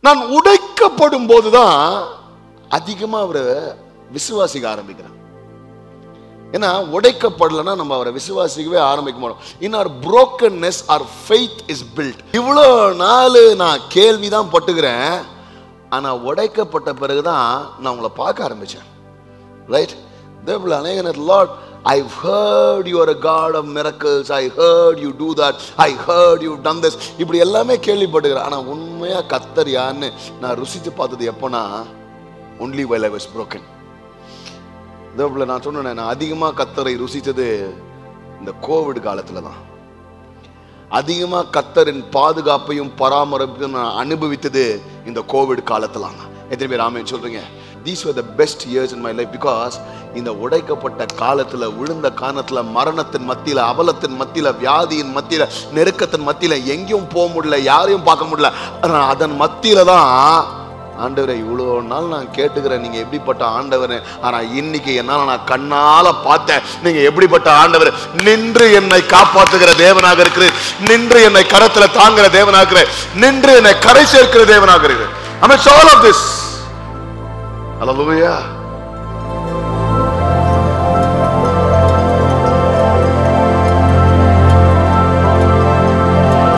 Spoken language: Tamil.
நான் உடைக்கப்படும் போதுதான் அதிகமா அவரை விசுவாசிக்க ஆரம்பிக்கிறேன் ஏன்னா உடைக்கப்படலைன்னா நம்ம அவரை விசுவாசிக்கவே ஆரம்பிக்க மாட்டோம் in our brokenness our faith is built இவ்வளோ நாள் நான் கேள்வி தான் பட்டுக்கிறேன் ஆனா உடைக்கப்பட்ட பிறகுதான் நான் உங்களை பார்க்க ஆரம்பிச்சேன் ரைட் தேவல அநேக நேரத்தில் Lord I heard you are a God of miracles I heard you do that I heard you done this இப்படி எல்லாமே கேள்விப்பட்டுக்கிறேன் ஆனா உண்மையா கத்தர் யாருன்னு நான் ருசித்து பார்த்தது எப்போனா only while I was broken தேவல நான் சொன்னேன் நான் அதிகமாக கத்தரை ருசித்தது இந்த கோவிட் காலத்துல தான் அதிகமா கத்தரின் பாதுகாப்பையும் பராமரிப்பையும் நான் அனுபவித்தது இந்த கோவிட் காலத்துல தான் எத்தனை பேர் ஆமேன்னு சொல்றீங்க these were the best years in my life because இந்த உடைக்கப்பட்ட காலத்துல விழுந்த காரணத்துல மரணத்தின் மத்தியில அவலத்தின் மத்தியில வியாதியின் மத்தியில நெருக்கத்தின் மத்தியில எங்கேயும் போக முடியல யாரையும் பார்க்க முடியல ஆனா அதன் மத்தியில தான் ஆண்டவரை இவ்வளோ நாள் நான் கேட்டுக்கிறேன் நீங்க எப்படிப்பட்ட ஆண்டவர் ஆனா இன்னைக்கு என்னால நான் கண்ணால பார்த்தேன் நீங்க எப்படிப்பட்ட ஆண்டவர் நின்று என்னை காப்பாத்துகிற தேவனாக இருக்கிறீர் நின்று என்னை கரத்துல தாங்குற தேவனாக இருக்கிறீர் நின்று என்னை கரை சேர்க்கிற தேவனாக இருக்கிறீர் I mean, it's all of this. Hallelujah.